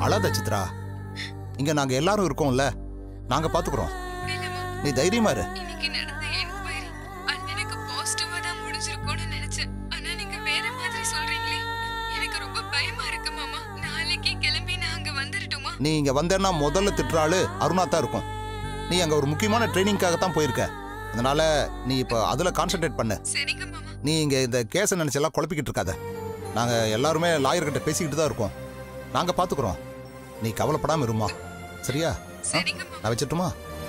அழாத சித்ரா இங்க நாங்க எல்லாரும் இருக்கோம்ல நாங்க பாத்துக்கிறோம் இல்லம்மா நீ தைரியமா இரு இன்னைக்கு நடந்த என்கொயரி அண்ணனுக்கு பாசிட்டிவா தான் முடிஞ்சிருக்கும்னு நினைச்சேன் ஆனா நீங்க வேற மாதிரி சொல்றீங்களே எனக்கு ரொம்ப பயமா இருக்கு மாமா நாளைக்கே கிளம்பி நான் அங்க வந்துடட்டுமா நீ இங்க வந்தேன்னா முதல்ல திட்டுற ஆளு அருணா தான் இருக்கும் நீ அங்க ஒரு முக்கியமான ட்ரைனிங்காக தான் போயிருக்க அதனால நீ இப்போ அதுல கான்சென்ட்ரேட் பண்ணு சரிங்க மாமா நீ இங்க இந்த கேஸை நினைச்சு எல்லாம் குழப்பிக்கிட்டு இருக்காத நாங்க எல்லாருமே லாயர் கிட்ட பேசிக்கிட்டு தான் இருக்கோம் நாங்க பாத்துக்கிறோம் நீ கவலைப்படாம இருமா சரியா ஆ? சரிங்க மாமா நான் வச்சிட்டுமா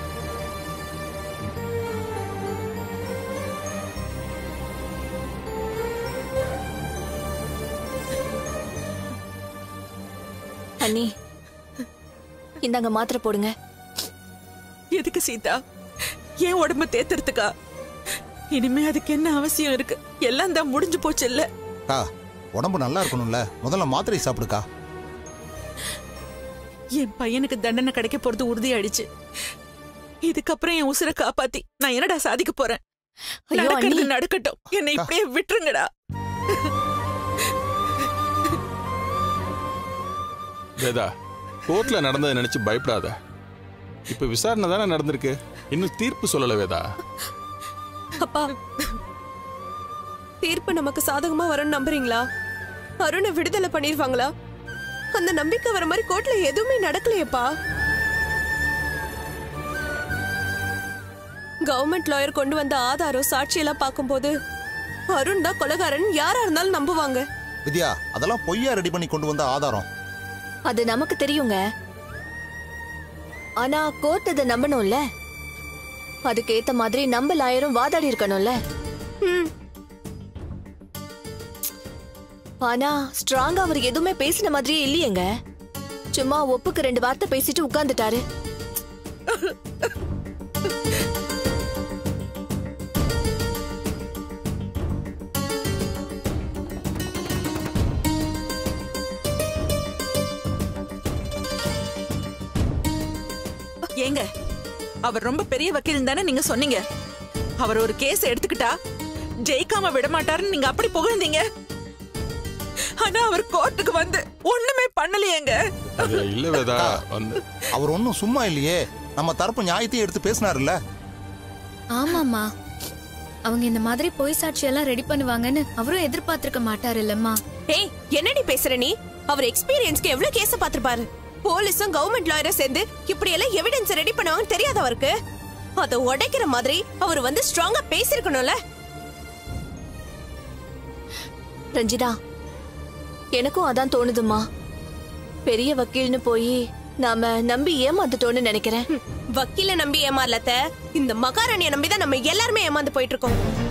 அண்ணி இந்தாங்க மாத்திரை போடுங்க எதுக்கு சீதா ஏன் உடம்ப தேத்துறதுக்கா இனிமே அதுக்கு என்ன அவசியம் இருக்கு எல்லாம் தான் முடிஞ்சு போச்சு இல்ல அக்கா உடம்பு நல்லா இருக்கணும்ல முதல்ல மாத்திரை சாப்பிடுக்கா என் பையனுக்கு தண்டனை கிடைக்க போறது உறுதியாயிடுச்சு இதுக்கப்புறம் என் உசுரை காப்பாத்தி நான் என்னடா சாதிக்க போறேன் ஐயோ நடக்கிறது அண்ணி நடக்கட்டும் என்னை இப்படியே விட்டுருங்கடா வேதா கோர்ட்ல நடந்ததை நினைச்சு பயப்படாத இப்ப விசாரணை தானே நடந்திருக்கு இன்னும் தீர்ப்பு சொல்லல வேதா அப்பா தீர்ப்பு நமக்கு சாதகமா வரும்னு நம்புறீங்களா அருணை விடுதலை பண்ணிருவாங்களா அந்த நம்பிக்கை வர மாதிரி கோர்ட்ல எதுவுமே நடக்கலையேப்பா கவர்மெண்ட் லாயர் கொண்டு வந்த ஆதாரம் சாட்சியெல்லாம் பார்க்கும்போது அருண் தான் கொலகாரன் யாரா இருந்தாலும் நம்புவாங்க வித்யா அதெல்லாம் பொய்யா ரெடி பண்ணி கொண்டு வந்த ஆதாரம் அது நமக்கு தெரியுங்க ஆனா கோர்ட் அதை நம்பணும்ல அதுக்கு ஏத்த மாதிரி நம்ம லாயரும் வாதாடி இருக்கணும்ல ம், ஆனா ஸ்ட்ராங்கா அவர் எதுவுமே பேசின மாதிரியே இல்லையேங்க சும்மா ஒப்புக்கு ரெண்டு வார்த்தை பேசிட்டு உட்கார்ந்துட்டாரு ஏங்க அவர் ரொம்ப பெரிய வக்கீல் தானே நீங்க சொன்னீங்க அவர் ஒரு கேஸ் எடுத்துக்கிட்டா ஜெயிக்காம விட மாட்டாருன்னு நீங்க அப்படி புகழ்ந்தீங்க ஆனா அவர் கோர்ட்டுக்கு வந்து ஒண்ணுமே பண்ணலையேங்க அது இல்ல வேதா வந்து அவர் ஒன்றும் சும்மா இல்லையே நம்ம தரப்பு நியாயத்தையும் எடுத்து பேசினாருல்ல ஆமாம்மா அவங்க இந்த மாதிரி பொய் சாட்சியெல்லாம் ரெடி பண்ணுவாங்கன்னு அவரும் எதிர்பார்த்திருக்க மாட்டாரு இல்லம்மா ஏய் என்னடி பேசுற நீ அவர் எக்ஸ்பீரியன்ஸ்க்கு எவ்வளவு கேஸ பாத்திருப்பாரு போலீஸும் கவர்மெண்ட் லாயரும் சேர்ந்து இப்படி எல்லாம் எவிடன்ஸ் ரெடி பண்ணுவாங்கன்னு தெரியாத அவருக்கு அதை உடைக்கிற மாதிரி அவர் வந்து ஸ்ட்ராங்கா பேசிருக்கணும்ல ரஞ்சிதா எனக்கும் அதான் தோணுதுமா பெரிய வக்கீல்னு போய் நாம நம்பி ஏமாந்துட்டோம்னு நினைக்கிறேன் வக்கீல நம்பி ஏமாறலத்த இந்த மகாராணிய நம்பி தான் நம்ம எல்லாருமே ஏமாந்து போயிட்டு இருக்கோம்